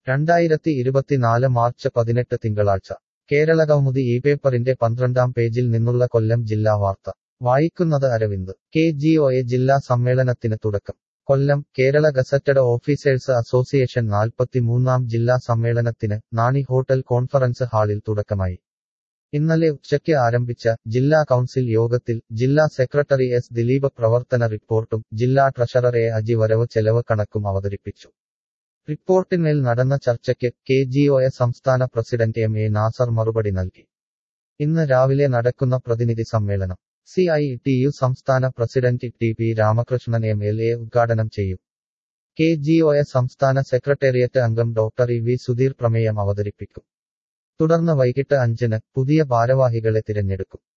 രണ്ടായിരത്തി ഇരുപത്തിനാല് മാർച്ച് പതിനെട്ട് തിങ്കളാഴ്ച കേരള കൗമുദി ഈ പേപ്പറിന്റെ പന്ത്രണ്ടാം പേജിൽ നിന്നുള്ള കൊല്ലം ജില്ലാ വാർത്ത വായിക്കുന്നത് Aravind K G O A ജില്ലാ സമ്മേളനത്തിന് തുടക്കം Kollam Kerala gazetted officers association നാൽപ്പത്തിമൂന്നാം ജില്ലാ സമ്മേളനത്തിന് നാണി ഹോട്ടൽ കോൺഫറൻസ് ഹാളിൽ തുടക്കമായി ഇന്നലെ ഉച്ചയ്ക്ക് ആരംഭിച്ച ജില്ലാ കൗൺസിൽ യോഗത്തിൽ ജില്ലാ സെക്രട്ടറി എസ് ദിലീപ് പ്രവർത്തന റിപ്പോർട്ടും ജില്ലാ ട്രഷറർ എ അജി വരവ് ചെലവ് കണക്കും അവതരിപ്പിച്ചു റിപ്പോർട്ടിന്മേൽ നടന്ന ചർച്ചയ്ക്ക് കെ ജി ഒ എ സംസ്ഥാന പ്രസിഡന്റ് എം എ നാസർ മറുപടി നൽകി ഇന്ന് രാവിലെ നടക്കുന്ന പ്രതിനിധി സമ്മേളനം സി ഐ ടി യു സംസ്ഥാന president T P Ramakrishnan M L A ഉദ്ഘാടനം ചെയ്യും കെ ജി ഒ എ സംസ്ഥാന സെക്രട്ടേറിയറ്റ് അംഗം ഡോക്ടർ ഇ വി സുധീർ പ്രമേയം അവതരിപ്പിക്കും തുടർന്ന് വൈകിട്ട് അഞ്ചിന് പുതിയ ഭാരവാഹികളെ തിരഞ്ഞെടുക്കും